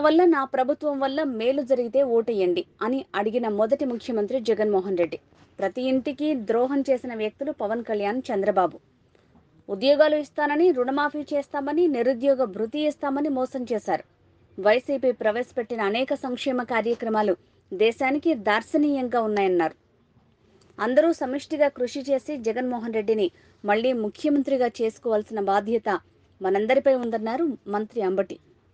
వల్ల నా ప్రభుత్వం వల్ల మేలు జరిగితే ఓటేయండి అని అడిగిన మొదటి ముఖ్యమంత్రి జగన్మోహన్ రెడ్డి ప్రతి ఇంటికి ద్రోహం చేసిన వ్యక్తులు పవన్ కళ్యాణ్ చంద్రబాబు ఉద్యోగాలు ఇస్తానని రుణమాఫీ చేస్తామని నిరుద్యోగ భృతి ఇస్తామని మోసం చేశారు వైసీపీ ప్రవేశపెట్టిన అనేక సంక్షేమ కార్యక్రమాలు దేశానికి దార్శనీయంగా ఉన్నాయన్నారు అందరూ సమిష్టిగా కృషి చేసి జగన్మోహన్ రెడ్డిని మళ్లీ ముఖ్యమంత్రిగా చేసుకోవాల్సిన బాధ్యత మనందరిపై ఉందన్నారు మంత్రి అంబటి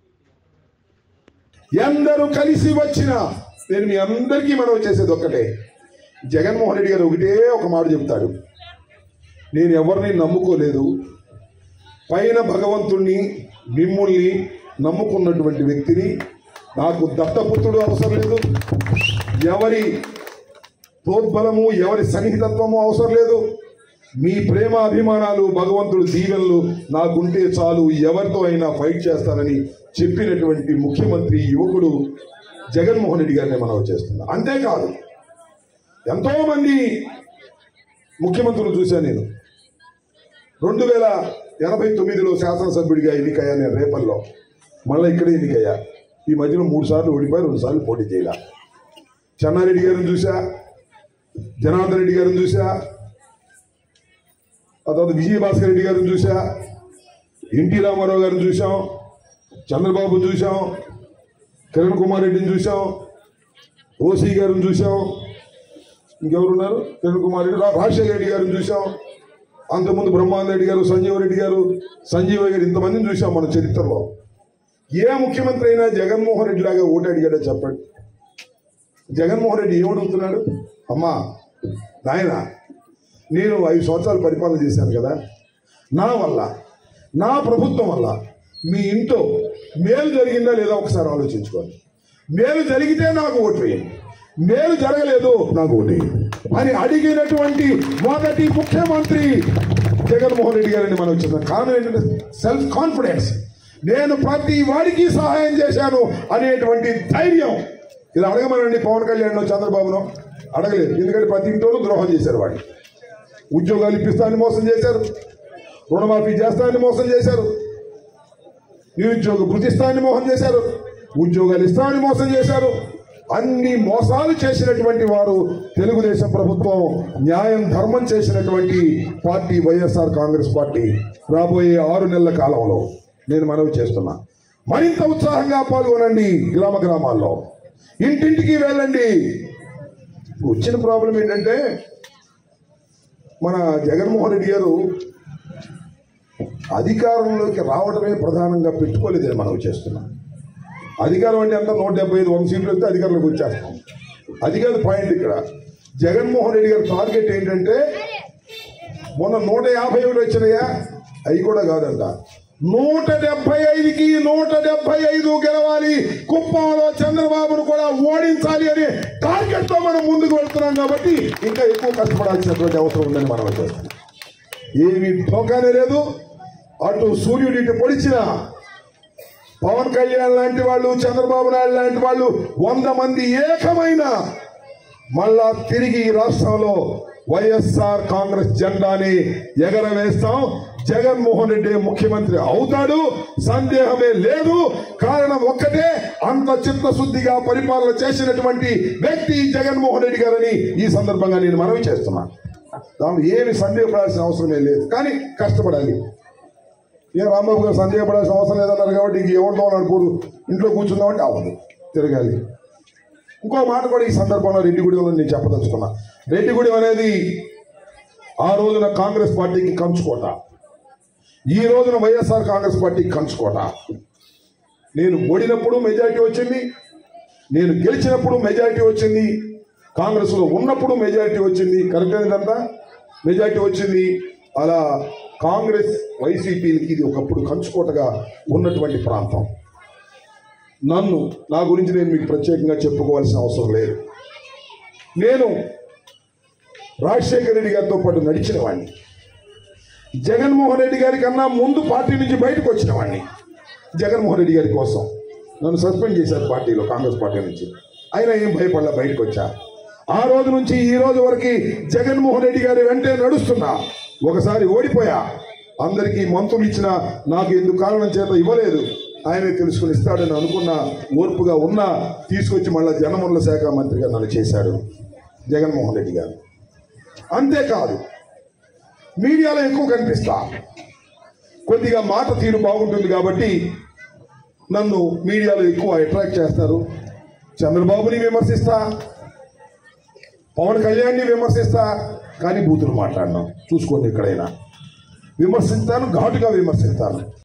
ఎందరూ కలిసి వచ్చిన నేను మీ అందరికీ మనం చేసేది ఒక్కటే జగన్మోహన్ రెడ్డి గారు ఒకటే ఒక మాట చెప్తాడు నేను ఎవరిని నమ్ముకోలేదు పైన భగవంతుణ్ణి మిమ్ముల్ని నమ్ముకున్నటువంటి వ్యక్తిని నాకు దత్తపుత్రుడు అవసరం లేదు ఎవరి ప్రోద్బలము ఎవరి సన్నిహితత్వము అవసరం లేదు మీ ప్రేమ అభిమానాలు భగవంతుడు దీవెనలు నాకుంటే చాలు ఎవరితో అయినా ఫైట్ చేస్తానని చెప్పినటువంటి ముఖ్యమంత్రి యువకుడు జగన్మోహన్ రెడ్డి గారిని మనం చేస్తున్నా అంతేకాదు ఎంతో మంది ముఖ్యమంత్రులు చూశాను నేను రెండు వేల ఎనభై తొమ్మిదిలో శాసనసభ్యుడిగా ఎన్నికయ్యా నేను రేపల్లో మళ్ళీ ఇక్కడే ఎన్నికయ్యా ఈ మధ్యలో మూడు సార్లు ఓడిపోయి రెండు సార్లు పోటీ చేయాల చెన్నారెడ్డి గారిని చూసా జనార్దన్ రెడ్డి గారిని చూసా ఆ తర్వాత విజయభాస్కర్ రెడ్డి గారిని చూసా ఎన్టీ రామారావు గారిని చూసాం చంద్రబాబు చూసాం కిరణ్ కుమార్ రెడ్డిని చూసాం ఓసీ గారిని చూసాం ఇంకెవరున్నారు కిరణ్ కుమార్ రెడ్డి రా- రాజశేఖర రెడ్డి గారిని చూసాం అంతకుముందు బ్రహ్మానంద రెడ్డి గారు సంజీవ రెడ్డి గారు సంజీవ గారు ఇంతమందిని చూసాం మన చరిత్రలో ఏ ముఖ్యమంత్రి అయినా జగన్మోహన్ రెడ్డి లాగా ఓటు అడిగాడో చెప్పండి జగన్మోహన్ రెడ్డి ఏమడుగుతున్నాడు అమ్మా నాయన నేను ఐదు సంవత్సరాలు పరిపాలన చేశాను కదా నా వల్ల నా ప్రభుత్వం వల్ల మీ ఇంట్లో మేలు జరిగిందా లేదా ఒకసారి ఆలోచించుకోండి మేలు జరిగితే నాకు ఓటు వేయండి మేలు జరగలేదు నాకు ఓటు వేయండి అని అడిగినటువంటి మొదటి ముఖ్యమంత్రి జగన్మోహన్ రెడ్డి గారిని మనం వచ్చిన కారణం ఏంటంటే సెల్ఫ్ కాన్ఫిడెన్స్ నేను ప్రతి వాడికి సహాయం చేశాను అనేటువంటి ధైర్యం ఇలా అడగమనండి పవన్ కళ్యాణ్ చంద్రబాబును అడగలేదు ఎందుకంటే ప్రతి ఇంట్లోనూ ద్రోహం చేశారు వాడిని ఉద్యోగాలు ఇప్పిస్తానని మోసం చేశారు రుణమాఫీ చేస్తానని మోసం చేశారు నిరుద్యోగ భృతి ఇస్తానని మోసం చేశారు ఉద్యోగాలు ఇస్తామని మోసం చేశారు అన్ని మోసాలు చేసినటువంటి వారు తెలుగుదేశం ప్రభుత్వం న్యాయం ధర్మం చేసినటువంటి పార్టీ వైఎస్ఆర్ కాంగ్రెస్ పార్టీ రాబోయే ఆరు నెలల కాలంలో నేను మనవి చేస్తున్నా మరింత ఉత్సాహంగా పాల్గొనండి గ్రామ గ్రామాల్లో ఇంటింటికి వెళ్ళండి వచ్చిన ప్రాబ్లం ఏంటంటే మన జగన్మోహన్ రెడ్డి గారు అధికారంలోకి రావడమే ప్రధానంగా పెట్టుకోలేదని మనం చేస్తున్నాం అధికారం అంటే అంతా నూట డెబ్బై ఐదు వంద సీట్లు వస్తే అధికారంలోకి వచ్చేస్తాం అది కాదు పాయింట్ ఇక్కడ జగన్మోహన్ రెడ్డి గారి టార్గెట్ ఏంటంటే మొన్న నూట యాభై ఒకటి వచ్చినాయా అవి కూడా కాదంట నూట డెబ్బై ఐదుకి నూట డెబ్బై ఐదు గెలవాలి కుప్పంలో చంద్రబాబును కూడా ఓడించాలి అనే టార్గెట్ తో మనం ముందుకు వెళ్తున్నాం కాబట్టి ఇంకా ఎక్కువ కష్టపడాల్సినటువంటి అవసరం ఉందని మనం చేస్తున్నాం ఏమి ఢోకానే లేదు అటు సూర్యుడు ఇటు పొడిచిన పవన్ కళ్యాణ్ లాంటి వాళ్ళు చంద్రబాబు నాయుడు లాంటి వాళ్ళు వంద మంది ఏకమైన మళ్ళా తిరిగి ఈ రాష్ట్రంలో వైఎస్ఆర్ కాంగ్రెస్ జెండాని ఎగరవేస్తాం జగన్మోహన్ రెడ్డి ముఖ్యమంత్రి అవుతాడు సందేహమే లేదు కారణం ఒక్కటే అంత చిత్తశుద్ధిగా పరిపాలన చేసినటువంటి వ్యక్తి జగన్మోహన్ రెడ్డి గారని ఈ సందర్భంగా నేను మనవి చేస్తున్నాను దానిలో ఏమి సందేహపడాల్సిన అవసరమే లేదు కానీ కష్టపడాలి ఏ రాంబాబు గారు సందేహపడాల్సిన అవసరం లేదన్నారు కాబట్టి ఇంక ఎవరితో నడుపుడు ఇంట్లో కూర్చుందామంటే అవ్వదు తిరగాలి ఇంకో మాట కూడా ఈ సందర్భంలో రెడ్డిగూడెంలో నేను చెప్పదలుచుకున్నా రెడ్డిగూడెం అనేది ఆ రోజున కాంగ్రెస్ పార్టీకి కంచుకోట ఈ రోజున వైఎస్ఆర్ కాంగ్రెస్ పార్టీకి కంచుకోట నేను ఓడినప్పుడు మెజారిటీ వచ్చింది నేను గెలిచినప్పుడు మెజారిటీ వచ్చింది కాంగ్రెస్లో ఉన్నప్పుడు మెజారిటీ వచ్చింది కరెక్ట్ ఇదంతా మెజారిటీ వచ్చింది అలా కాంగ్రెస్ వైసీపీలకి ఇది ఒకప్పుడు కంచుకోటగా ఉన్నటువంటి ప్రాంతం నన్ను నా గురించి నేను మీకు ప్రత్యేకంగా చెప్పుకోవాల్సిన అవసరం లేదు నేను రాజశేఖర రెడ్డి గారితో పాటు నడిచిన వాడిని జగన్మోహన్ రెడ్డి గారి కన్నా ముందు పార్టీ నుంచి బయటకు వచ్చిన వాడిని జగన్మోహన్ రెడ్డి గారి కోసం నన్ను సస్పెండ్ చేశారు పార్టీలో కాంగ్రెస్ పార్టీ నుంచి అయినా ఏం భయపడలే బయటకు వచ్చా ఆ రోజు నుంచి ఈ రోజు వరకు జగన్మోహన్ రెడ్డి గారి వెంటే నడుస్తున్నా ఒకసారి ఓడిపోయా అందరికీ మంత్రులు ఇచ్చిన నాకు ఎందుకు కారణం చేత ఇవ్వలేదు ఆయనే తెలుసుకుని ఇస్తాడని అనుకున్న ఓర్పుగా ఉన్న తీసుకొచ్చి మళ్ళా జనవనరుల శాఖ మంత్రిగా నన్ను చేశాడు జగన్మోహన్ రెడ్డి గారు అంతేకాదు మీడియాలో ఎక్కువ కనిపిస్తా కొద్దిగా మాట తీరు బాగుంటుంది కాబట్టి నన్ను మీడియాలో ఎక్కువ అట్రాక్ట్ చేస్తారు చంద్రబాబుని విమర్శిస్తా పవన్ కళ్యాణ్ని విమర్శిస్తా కానీ బూతులు మాట్లాడినాం చూసుకోండి ఎక్కడైనా విమర్శిస్తాను ఘాటుగా విమర్శిస్తాను